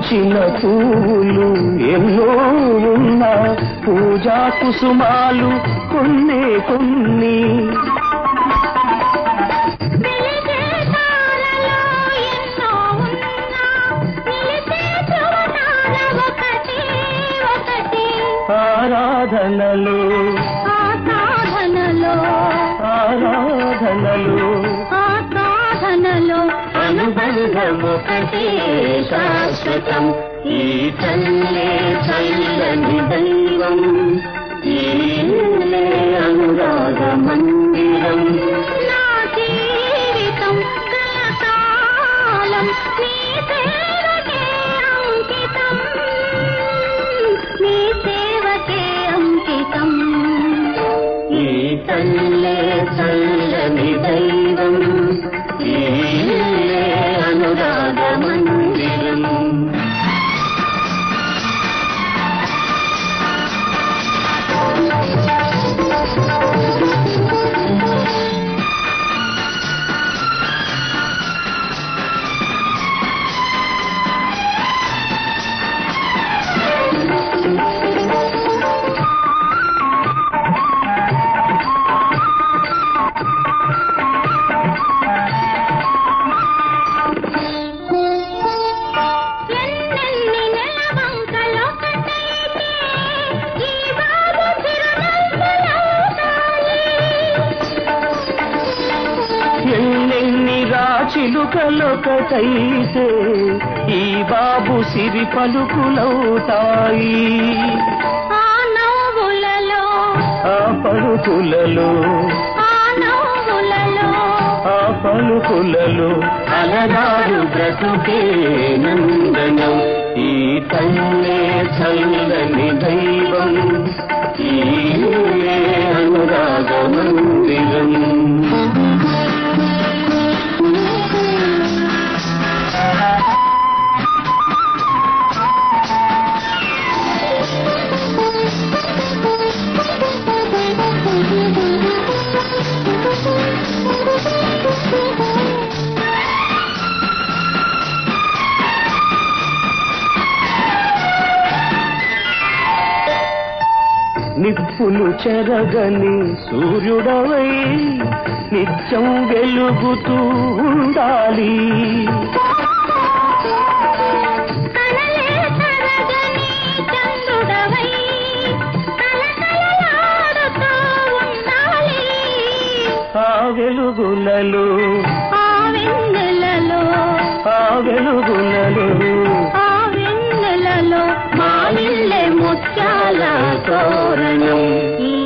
పూచిన పూలు ఎన్నో ఉన్నా పూజా కుసుమాలు కొన్ని కొన్ని వెలిగే తారలో ఎన్నో ఉన్నా నిలిచే ధ్రువతార ఒకటి ఒకటి ఆరాధనలు ఆ సాధనలో ఆరాధనలు ఆ సాధనలో అనుబంధమొకటే శాశ్వతం ఈ తల్లే చల్లని దైవం ఈ ఇల్లే అనురాగ మందిరం నా జీవితం కలకాలం నీ సేవకే అంకితం నీ సేవకే అంకితం ఈ తల్లే చల్లని దైవం ఈ ఇల్లే అనురాగ మందిరం ఎన్నెన్ని నెలవంకలొకటైతే ఈ బాబు చిరునవ్వులవుతాయి. ఎన్నెన్ని రాచిలుకలొకటైతే ఈ బాబు సిరి పలుకులవుతాయి ఆ నవ్వులలో ఆ పలుకులలో ఆ నవ్వులలో ఆ పలుకులలో అలనాడు బ్రతుకే నందనం ఈ తల్లే చల్లని దైవం ఈ ఇల్లే అనురాగ మందిరం నిప్పులు చెరగని సూర్యుడవై నిత్యం వెలుగుతూ ఉండాలి కలలే తరగని చంద్రుడవై కలకలలాడుతూ ఉండాలి ఆ వెలుగులలో ఆ వెన్నెలలో ఆ వెలుగులలో ఆ వెన్నెలలో మాలిల్లే ముత్యాల తోరణం ఈ